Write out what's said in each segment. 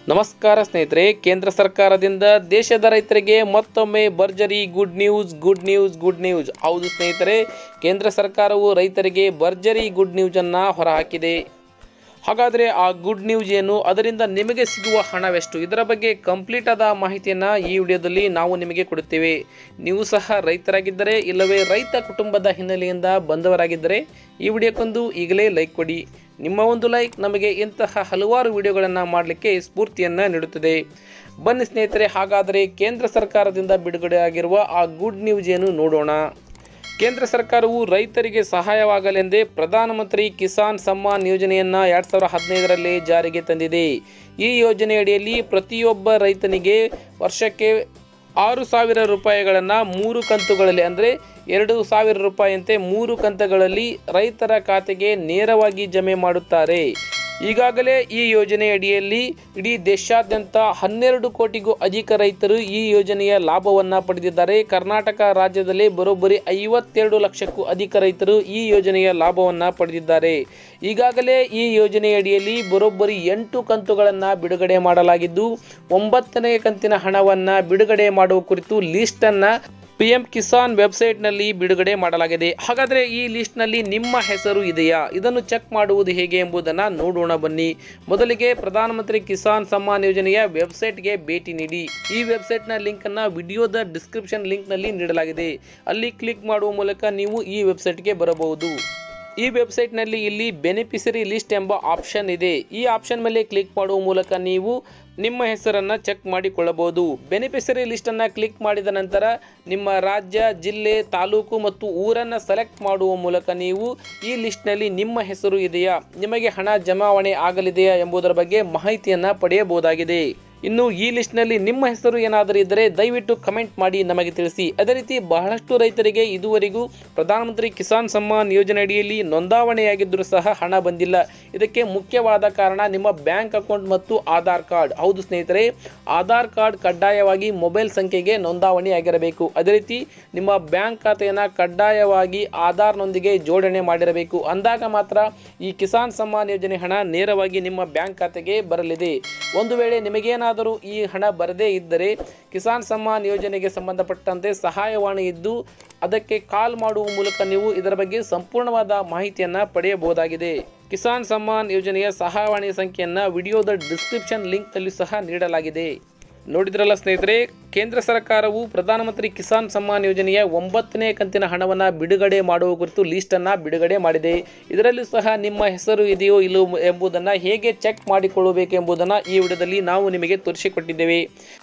ನಮಸ್ಕಾರ ಸ್ನೇಹಿತರೆ ಕೇಂದ್ರ ಸರ್ಕಾರದಿಂದ ದೇಶದ ರೈತರಿಗೆ ಮತ್ತೊಮ್ಮೆ ಭರ್ಜರಿ good news good news good news ಹೌದು ಸ್ನೇಹಿತರೆ ಕೇಂದ್ರ ಸರ್ಕಾರವು ರೈತರಿಗೆ ಭರ್ಜರಿ ಗುಡ್ ನ್ಯೂಸನ್ನು ಹೊರಹಾಕಿದೆ ಹಾಗಾದರೆ ಆ ಗುಡ್ ನ್ಯೂಸ್ ಏನು ಅದರಿಂದ ನಿಮಗೆ ಸಿಗುವ ಹಣವೆಷ್ಟು ಇದರ ಬಗ್ಗೆ ಕಂಪ್ಲೀಟ್ ಆದ ಮಾಹಿತಿಯನ್ನು ಈ ವಿಡಿಯೋದಲ್ಲಿ ನಾವು ನಿಮಗೆ ಕೊಡುತ್ತೇವೆ ನೀವು ಸಹ ರೈತರಾಗಿದ್ದರೆ ಇಲ್ಲವೇ ರೈತ ಕುಟುಂಬದ ಹಿನ್ನೆಲೆಯಿಂದ ಬಂದವರಾಗಿದ್ದರೆ ಈ ವಿಡಿಯೋಕ್ಕೊಂದು ಈಗಲೇ ಲೈಕ್ ಕೊಡಿ ನಿಮ್ಮ ಒಂದು ಲೈಕ್ ನಮಗೆ ಇಂತಹ ಹಲವಾರು ವಿಡಿಯೋಗಳನ್ನು ಮಾಡಲಿಕ್ಕೆ ಸ್ಫೂರ್ತಿಯನ್ನು ನೀಡುತ್ತದೆ ಬನ್ನಿ ಸ್ನೇಹಿತರೆ ಹಾಗಾದರೆ ಕೇಂದ್ರ ಸರ್ಕಾರದಿಂದ ಬಿಡುಗಡೆಯಾಗಿರುವ ಆ ಗುಡ್ ನ್ಯೂಸ್ ಏನು ನೋಡೋಣ ಕೇಂದ್ರ ಸರ್ಕಾರವು ರೈತರಿಗೆ ಸಹಾಯವಾಗಲೆಂದೇ ಪ್ರಧಾನಮಂತ್ರಿ ಕಿಸಾನ್ ಸಮ್ಮಾನ್ ಯೋಜನೆಯನ್ನು ಎರಡು ಸಾವಿರದ ಹದಿನೈದರಲ್ಲಿ ಜಾರಿಗೆ ತಂದಿದೆ ಈ ಯೋಜನೆಯಡಿಯಲ್ಲಿ ಪ್ರತಿಯೊಬ್ಬ ರೈತನಿಗೆ ವರ್ಷಕ್ಕೆ ಆರು ಸಾವಿರ ರೂಪಾಯಿಗಳನ್ನು ಮೂರು ಕಂತುಗಳಲ್ಲಿ ಅಂದರೆ ಎರಡು ಸಾವಿರ ರೂಪಾಯಿಯಂತೆ ಮೂರು ಕಂತುಗಳಲ್ಲಿ ರೈತರ ಖಾತೆಗೆ ನೇರವಾಗಿ ಜಮೆ ಮಾಡುತ್ತಾರೆ ಈಗಾಗಲೇ ಈ ಯೋಜನೆ ಅಡಿಯಲ್ಲಿ ಇಡೀ ದೇಶಾದ್ಯಂತ ಹನ್ನೆರಡು ಕೋಟಿಗೂ ಅಧಿಕ ರೈತರು ಈ ಯೋಜನೆಯ ಲಾಭವನ್ನು ಪಡೆದಿದ್ದಾರೆ ಕರ್ನಾಟಕ ರಾಜ್ಯದಲ್ಲಿ ಬರೋಬ್ಬರಿ ಐವತ್ತೆರಡು ಲಕ್ಷಕ್ಕೂ ಅಧಿಕ ರೈತರು ಈ ಯೋಜನೆಯ ಲಾಭವನ್ನು ಪಡೆದಿದ್ದಾರೆ ಈಗಾಗಲೇ ಈ ಯೋಜನೆಯಡಿಯಲ್ಲಿ ಬರೋಬ್ಬರಿ ಎಂಟು ಕಂತುಗಳನ್ನು ಬಿಡುಗಡೆ ಮಾಡಲಾಗಿದ್ದು ಒಂಬತ್ತನೇ ಕಂತಿನ ಹಣವನ್ನು ಬಿಡುಗಡೆ ಮಾಡುವ ಕುರಿತು ಲಿಸ್ಟನ್ನು ಪಿ ಎಂ ಕಿಸಾನ್ ವೆಬ್ಸೈಟ್ನಲ್ಲಿ ಬಿಡುಗಡೆ ಮಾಡಲಾಗಿದೆ ಹಾಗಾದರೆ ಈ ಲಿಸ್ಟ್ನಲ್ಲಿ ನಿಮ್ಮ ಹೆಸರು ಇದೆಯಾ ಇದನ್ನು ಚೆಕ್ ಮಾಡುವುದು ಹೇಗೆ ಎಂಬುದನ್ನು ನೋಡೋಣ ಬನ್ನಿ ಮೊದಲಿಗೆ ಪ್ರಧಾನಮಂತ್ರಿ ಕಿಸಾನ್ ಸಮ್ಮಾನ್ ಯೋಜನೆಯ ವೆಬ್ಸೈಟ್ಗೆ ಭೇಟಿ ನೀಡಿ ಈ ವೆಬ್ಸೈಟ್ನ ಲಿಂಕನ್ನು ವಿಡಿಯೋದ ಡಿಸ್ಕ್ರಿಪ್ಷನ್ ಲಿಂಕ್ನಲ್ಲಿ ನೀಡಲಾಗಿದೆ ಅಲ್ಲಿ ಕ್ಲಿಕ್ ಮಾಡುವ ಮೂಲಕ ನೀವು ಈ ವೆಬ್ಸೈಟ್ಗೆ ಬರಬಹುದು ಈ ವೆಬ್ಸೈಟ್ನಲ್ಲಿ ಇಲ್ಲಿ ಬೆನಿಫಿಷರಿ ಲಿಸ್ಟ್ ಎಂಬ ಆಪ್ಷನ್ ಇದೆ ಈ ಆಪ್ಷನ್ ಮೇಲೆ ಕ್ಲಿಕ್ ಮಾಡುವ ಮೂಲಕ ನೀವು ನಿಮ್ಮ ಹೆಸರನ್ನು ಚೆಕ್ ಮಾಡಿಕೊಳ್ಳಬಹುದು ಬೆನಿಫಿಷರಿ ಲಿಸ್ಟನ್ನು ಕ್ಲಿಕ್ ಮಾಡಿದ ನಂತರ ನಿಮ್ಮ ರಾಜ್ಯ ಜಿಲ್ಲೆ ತಾಲೂಕು ಮತ್ತು ಊರನ್ನು ಸೆಲೆಕ್ಟ್ ಮಾಡುವ ಮೂಲಕ ನೀವು ಈ ಲಿಸ್ಟ್ನಲ್ಲಿ ನಿಮ್ಮ ಹೆಸರು ಇದೆಯಾ ನಿಮಗೆ ಹಣ ಜಮಾವಣೆ ಆಗಲಿದೆಯಾ ಎಂಬುದರ ಬಗ್ಗೆ ಮಾಹಿತಿಯನ್ನು ಪಡೆಯಬಹುದಾಗಿದೆ ಇನ್ನು ಈ ಲಿಸ್ಟ್ನಲ್ಲಿ ನಿಮ್ಮ ಹೆಸರು ಏನಾದರೂ ಇದ್ದರೆ ದಯವಿಟ್ಟು ಕಮೆಂಟ್ ಮಾಡಿ ನಮಗೆ ತಿಳಿಸಿ ಅದೇ ರೀತಿ ಬಹಳಷ್ಟು ರೈತರಿಗೆ ಇದುವರೆಗೂ ಪ್ರಧಾನಮಂತ್ರಿ ಕಿಸಾನ್ ಸಮ್ಮಾನ್ ಯೋಜನೆ ಅಡಿಯಲ್ಲಿ ನೋಂದಾವಣೆಯಾಗಿದ್ದರೂ ಸಹ ಹಣ ಬಂದಿಲ್ಲ ಇದಕ್ಕೆ ಮುಖ್ಯವಾದ ಕಾರಣ ನಿಮ್ಮ ಬ್ಯಾಂಕ್ ಅಕೌಂಟ್ ಮತ್ತು ಆಧಾರ್ ಕಾರ್ಡ್ ಹೌದು ಸ್ನೇಹಿತರೆ ಆಧಾರ್ ಕಾರ್ಡ್ ಕಡ್ಡಾಯವಾಗಿ ಮೊಬೈಲ್ ಸಂಖ್ಯೆಗೆ ನೋಂದಾವಣೆಯಾಗಿರಬೇಕು ಅದೇ ರೀತಿ ನಿಮ್ಮ ಬ್ಯಾಂಕ್ ಖಾತೆಯನ್ನು ಕಡ್ಡಾಯವಾಗಿ ಆಧಾರ್ನೊಂದಿಗೆ ಜೋಡಣೆ ಮಾಡಿರಬೇಕು ಅಂದಾಗ ಮಾತ್ರ ಈ ಕಿಸಾನ್ ಸಮ್ಮಾನ್ ಯೋಜನೆ ಹಣ ನೇರವಾಗಿ ನಿಮ್ಮ ಬ್ಯಾಂಕ್ ಖಾತೆಗೆ ಬರಲಿದೆ ಒಂದು ವೇಳೆ ನಿಮಗೇನಾದರೂ ಈ ಹಣ ಬರದೇ ಇದ್ದರೆ ಕಿಸಾನ್ ಸಮ್ಮಾನ್ ಯೋಜನೆಗೆ ಸಂಬಂಧಪಟ್ಟಂತೆ ಸಹಾಯವಾಣಿ ಇದ್ದು ಅದಕ್ಕೆ ಕಾಲ್ ಮಾಡುವ ಮೂಲಕ ನೀವು ಇದರ ಬಗ್ಗೆ ಸಂಪೂರ್ಣವಾದ ಮಾಹಿತಿಯನ್ನು ಪಡೆಯಬಹುದಾಗಿದೆ ಕಿಸಾನ್ ಸಮ್ಮಾನ್ ಯೋಜನೆಯ ಸಹಾಯವಾಣಿ ಸಂಖ್ಯೆಯನ್ನು ವಿಡಿಯೋದ ಡಿಸ್ಕ್ರಿಪ್ಷನ್ ಲಿಂಕ್ನಲ್ಲಿ ಸಹ ನೀಡಲಾಗಿದೆ ನೋಡಿದ್ರಲ್ಲ ಸ್ನೇಹಿತರೆ ಕೇಂದ್ರ ಸರ್ಕಾರವು ಪ್ರಧಾನಮಂತ್ರಿ ಕಿಸಾನ್ ಸಮ್ಮಾನ್ ಯೋಜನೆಯ ಒಂಬತ್ತನೇ ಕಂತಿನ ಹಣವನ್ನು ಬಿಡುಗಡೆ ಮಾಡುವ ಕುರಿತು ಲೀಸ್ಟನ್ನು ಬಿಡುಗಡೆ ಮಾಡಿದೆ ಇದರಲ್ಲೂ ಸಹ ನಿಮ್ಮ ಹೆಸರು ಇದೆಯೋ ಇಲ್ಲವೋ ಎಂಬುದನ್ನು ಹೇಗೆ ಚೆಕ್ ಮಾಡಿಕೊಳ್ಳಬೇಕು ಎಂಬುದನ್ನು ಈ ವಿಡಿಯೋದಲ್ಲಿ ನಾವು ನಿಮಗೆ ತೋರಿಸಿಕೊಟ್ಟಿದ್ದೇವೆ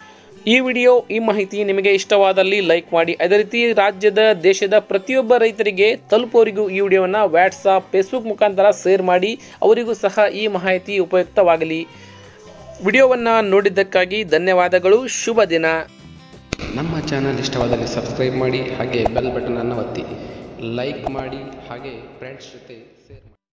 ಈ ವಿಡಿಯೋ ಈ ಮಾಹಿತಿ ನಿಮಗೆ ಇಷ್ಟವಾದಲ್ಲಿ ಲೈಕ್ ಮಾಡಿ ಅದೇ ರೀತಿ ರಾಜ್ಯದ ದೇಶದ ಪ್ರತಿಯೊಬ್ಬ ರೈತರಿಗೆ ತಲುಪುವವರಿಗೂ ಈ ವಿಡಿಯೋವನ್ನು ವಾಟ್ಸಾಪ್ ಫೇಸ್ಬುಕ್ ಮುಖಾಂತರ ಶೇರ್ ಮಾಡಿ ಅವರಿಗೂ ಸಹ ಈ ಮಾಹಿತಿ ಉಪಯುಕ್ತವಾಗಲಿ ವಿಡಿಯೋವನ್ನು ನೋಡಿದ್ದಕ್ಕಾಗಿ ಧನ್ಯವಾದಗಳು ಶುಭ ದಿನ ನಮ್ಮ ಚಾನಲ್ ಇಷ್ಟವಾದಲ್ಲಿ ಸಬ್ಸ್ಕ್ರೈಬ್ ಮಾಡಿ ಹಾಗೆ ಬೆಲ್ ಬಟನನ್ನು ಒತ್ತಿ ಲೈಕ್ ಮಾಡಿ ಹಾಗೆ ಫ್ರೆಂಡ್ಸ್ ಜೊತೆ ಶೇರ್ ಮಾಡಿ